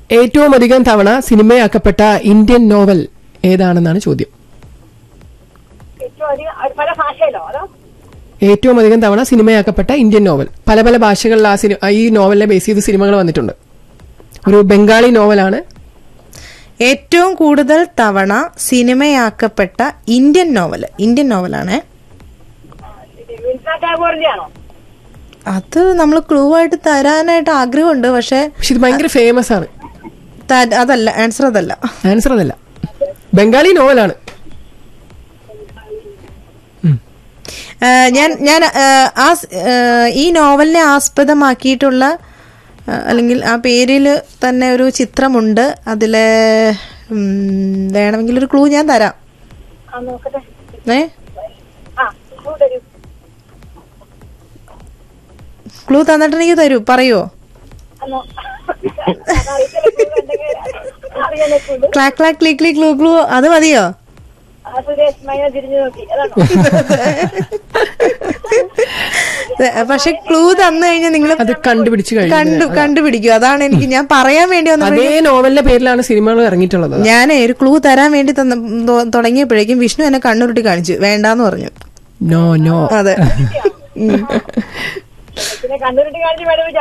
ഏറ്റവും അധികം തവണ സിനിമയാക്കപ്പെട്ട ഇന്ത്യൻ നോവൽ ഏതാണെന്നാണ് ചോദ്യം ഏറ്റവും അധികം അത് പല ഭാഷയിലോ അതോ ഏറ്റവും അധികം തവണ സിനിമയാക്കപ്പെട്ട ഇന്ത്യൻ നോവൽ പല പല ഭാഷകളിൽ ആ സിനിമ ഈ നോവലിനെ ബേസ് ചെയ്ത് സിനിമകൾ വന്നിട്ടുണ്ട് ഒരു ബംഗാളി നോവലാണ് ഏറ്റവും കൂടുതൽ തവണ സിനിമയാക്കപ്പെട്ട ഇന്ത്യൻ നോവൽ ഇന്ത്യൻ നോവലാണ് ഇത് രവീന്ദ്രനാഥ് ടാഗോറിന്റെ ആണോ അത് നമ്മൾ ക്ലൂ ആയിട്ട് തരാനായിട്ട് ആഗ്രഹമുണ്ട് പക്ഷെ പക്ഷെ ഇത് ഭയങ്കര ഫേമസ് ആണ് ത- അതല്ല ആൻസർ അതല്ല ആൻസർ അതല്ല ബംഗാളി നോവലാണ് ആ, ഞാൻ ഞാൻ ആ, ആ സ്- ആ, ഈ നോവലിനെ ആസ്പദമാക്കിയിട്ടുള്ള ആ, അല്ലെങ്കിൽ ആ പേരിൽ തന്നെ ഒരു ചിത്രമുണ്ട് അതില് ഉം, വേണമെങ്കിൽ ഒരു ക്ലൂ ഞാൻ തരാം ആ നോക്കട്ടെ ഏ ആ ക്ലൂ തരൂ ക്ലൂ തന്നിട്ടുണ്ടെങ്കിൽ തരൂ പറയോ അന്നോ അതറിയത്തില്ല clue ഉണ്ടെങ്കിൽ അറിയാനേ clue. ക്ലാക് ക്ലാക് ക്ലീ ക്ലീ ക്ലൂ ക്ലൂ അത് മതിയോ ആ സുരേഷ് മൈന തിരിഞ്ഞു നോക്കി അതാണോ പക്ഷെ ക്ലൂ തന്നു കഴിഞ്ഞാൽ നിങ്ങൾ അത് കണ്ടുപിടിച്ച് കഴിഞ്ഞു കണ്ടു കണ്ടുപിടിക്കും അതാണ് എനിക്ക് ഞാൻ പറയാൻ വേണ്ടി വന്ന അതേ നോവലിന്റെ പേരിലാണ് സിനിമകൾ ഇറങ്ങിയിട്ടുള്ളത് ഞാൻ ഒരു ക്ലൂ തരാൻ വേണ്ടി തന്ന തൊ- തുടങ്ങിയപ്പോഴേക്കും വിഷ്ണു എന്നെ കണ്ണുരുട്ടി കാണിച്ചു വേണ്ടാന്ന് പറഞ്ഞു നോ നോ അതെ പിന്നെ കണ്ണൂരിട്ട് കാണിച്ച് മേടിച്ചാ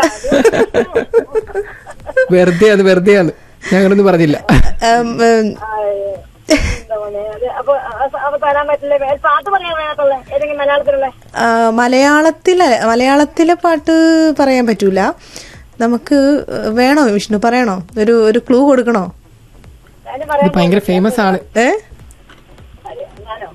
വെറുതെ അത് വെറുതെയാണ് ഞങ്ങളൊന്നും പറഞ്ഞില്ല ഉം, ഉം, എന്താ മോനെ അത് അപ്പൊ അ- അപ്പൊ തരാൻ പറ്റില്ല വേ- പാട്ട് പറയാൻ വേണത്തുള്ള ഏതെങ്കിലും മലയാളത്തിലുള്ള ആ, മലയാളത്തിലെ മലയാളത്തിലെ പാട്ട് പറയാൻ പറ്റൂല നമുക്ക് വേണോ വിഷ്ണു പറയണോ ഒരു ഒരു ക്ലൂ കൊടുക്കണോ ഞാനും ഇത് പറയാൻ ഭയങ്കര ഫേമസ് ആണ് ഏ ഞാനോ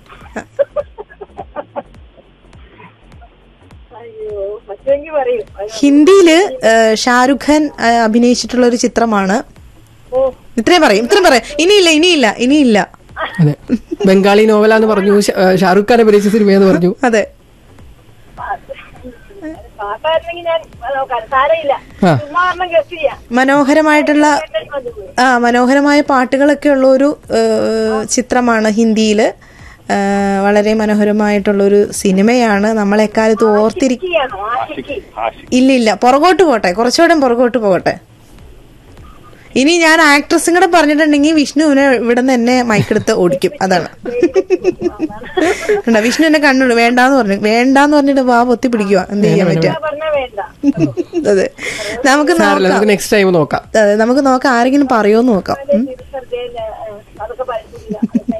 അയ്യോ പറ്റുമെങ്കിൽ പറയൂ അയ്യോ. ഹിന്ദിയില് ഏ, ഷാരുഖ് ഖാൻ ആ, അഭിനയിച്ചിട്ടുള്ള ഒരു ചിത്രമാണ് ഓ ഇത്രയും പറയും ഇത്രയും പറയാം ഇനിയില്ല ഇനിയില്ല ഇനിയില്ല അതെ ബംഗാളി നോവലാന്ന് പറഞ്ഞു ഷ- ഷാറുഖ് ഖാൻ അഭിനയിച്ച സിനിമയെന്ന് പറഞ്ഞു അതെ പാട്ടായിരുന്നെങ്കിൽ ഞാൻ നോക്കാം സാരമില്ല ആ. ചുമ്മാ ഒരെണ്ണം ഗസ്റ്റ് ചെയ്യാം മനോഹരമായിട്ടുള്ള കേട്ടിട്ട് മതി. ആ മനോഹരമായ പാട്ടുകളൊക്കെ ഉള്ള ഒരു ഏ, ചിത്രമാണ് ഹിന്ദിയിൽ വളരെ മനോഹരമായിട്ടുള്ള ഒരു സിനിമയാണ് നമ്മളെക്കാലത്ത് ഓർത്തിരിക്കും ആഷിക്കിയാണോ ആഷിക്കി ഇല്ല ഇല്ല പുറകോട്ട് പോട്ടെ കുറച്ചുകൂടെ പുറകോട്ട് പോകട്ടെ ഇനി ഞാൻ ആക്ട്രസും കൂടെ പറഞ്ഞിട്ടുണ്ടെങ്കിൽ വിഷ്ണുവിനെ ഇവിടെ നിന്ന് എന്നെ മൈക്കെടുത്ത് ഓടിക്കും അതാണ് കണ്ടോ, വിഷ്ണു എന്നെ കണ്ണു വേണ്ടാന്ന് പറഞ്ഞു വേണ്ടാന്ന് പറഞ്ഞിട്ട് വാ പൊത്തി പിടിക്കുക എന്ത് ചെയ്യാൻ പറ്റുക പറഞ്ഞാ വേണ്ട അതെ നമുക്ക് സാറില്ല നോക്കാം നമുക്ക് നെക്സ്റ്റ് ടൈം നോക്കാം അതെ നമുക്ക് നോക്കാം ആരെങ്കിലും പറയുമോന്ന് നോക്കാം ഉം. തിരിച്ചറിഞ്ഞ അതൊക്കെ പറ്റില്ല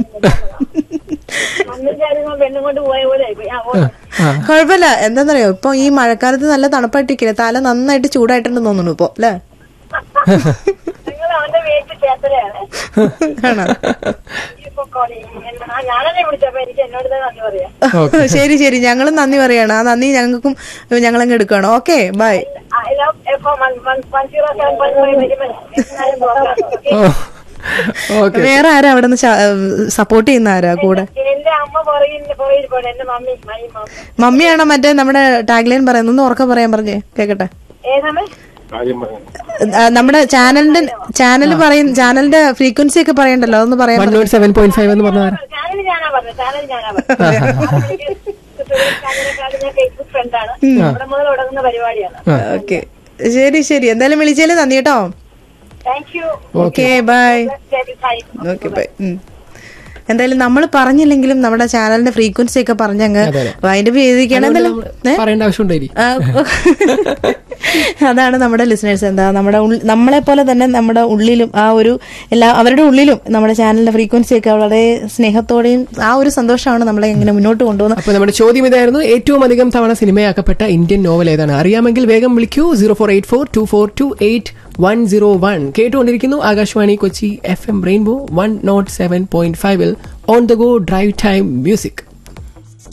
മണ്ണും ചാരുന്ന പെണ്ണും കൊണ്ട് പോയ പോലെ ആയിപ്പോയി. ആ, ഓ. ആ കുഴപ്പമില്ല എന്താന്നറിയോ ഇപ്പൊ ഈ മഴക്കാലത്ത് നല്ല തണുപ്പായിട്ടിരിക്കില്ലേ തല നന്നായിട്ട് ചൂടായിട്ടുണ്ടെന്ന് തോന്നുന്നു ഇപ്പൊ അല്ലേ നിങ്ങൾ അവന്റെ വീട്ടിൽ ചേർത്തലയാണ് ആണോ ഇപ്പൊ കോളി എന്നാ ഞാനല്ലേ വിളിച്ചപ്പോ എനിക്ക് എന്നോട് തന്നെ നന്ദി പറയാം ശരി ശരി ഞങ്ങളും നന്ദി പറയാണ് ആ നന്ദി ഞങ്ങൾക്കും ഞങ്ങളങ്ങ് എടുക്കണം okay bye I love F one one one zero seven point five വരുമ്പോൾ എന്നാലും നോക്കാം ഓക്കെ വേറെ ആരാ അവിടെ നിന്ന് സപ്പോർട്ട് ചെയ്യുന്ന ആരാ കൂടെ എന്റെ അമ്മ പുറകിൽ പുറകിൽ പോട്ടെ എന്റെ മമ്മി മൈ മമ്മി മമ്മിയാണോ മറ്റേ നമ്മുടെ ടാഗ്ലൈൻ പറയുന്നത് ഒന്ന് ഉറക്കെ പറയാൻ പറഞ്ഞേ കേക്കട്ടെ ഏതാമേ ആ, നമ്മുടെ ചാനലിന്റെ ചാനൽ പറയും ചാനലിന്റെ ഫ്രീക്വൻസി ഒക്കെ പറയണ്ടല്ലോ അതൊന്ന് പറയാൻ one nought seven point five എന്ന് പറഞ്ഞാൽ ചാനൽ ഞാനാ പറഞ്ഞത് ചാനൽ ഞാനാ പറഞ്ഞത് ചാനലിനെക്കാളും ഞാൻ ഫേസ്ബുക്ക് ഫ്രണ്ടാണ് ഇവിടെ മുതൽ തുടങ്ങുന്ന പരിപാടിയാണ് ഓക്കെ ശരി ശരി എന്തായാലും വിളിച്ചാലേ നന്ദി കേട്ടോ താങ്ക് യു ഓക്കെ ബൈ ശരി ബൈ ഓക്കെ ബൈ എന്തായാലും നമ്മൾ പറഞ്ഞില്ലെങ്കിലും നമ്മുടെ ചാനലിന്റെ ഫ്രീക്വൻസി ഒക്കെ പറഞ്ഞങ്ങ് അതെ, അതെ. അതിന്റെ ചെയ്തിരിക്കണം എന്തായാലും ഏ? പറയേണ്ട ആവശ്യമുണ്ടായിരിക്കും ആ, അതാണ് നമ്മുടെ ലിസണേഴ്സ് എന്താ നമ്മുടെ ഉൾ- നമ്മളെ പോലെ തന്നെ നമ്മുടെ ഉള്ളിലും ആ ഒരു എല്ലാ അവരുടെ ഉള്ളിലും നമ്മുടെ ചാനലിന്റെ ഫ്രീക്വൻസി ഒക്കെ വളരെ സ്നേഹത്തോടെയും ആ ഒരു സന്തോഷമാണ് നമ്മളെ ഇങ്ങനെ മുന്നോട്ട് കൊണ്ടുപോകുന്നത് അപ്പൊ നമ്മുടെ ചോദ്യം ഇതായിരുന്നു ഏറ്റവും അധികം തവണ സിനിമയാക്കപ്പെട്ട ഇന്ത്യൻ നോവൽ ഏതാണ് അറിയാമെങ്കിൽ വേഗം വിളിക്കൂ zero four eight four two four two eight one zero one കേട്ടുകൊണ്ടിരിക്കുന്നു Akashvani Kochi F M rainbow one nought seven point ഫൈവിൽ on the go drive time music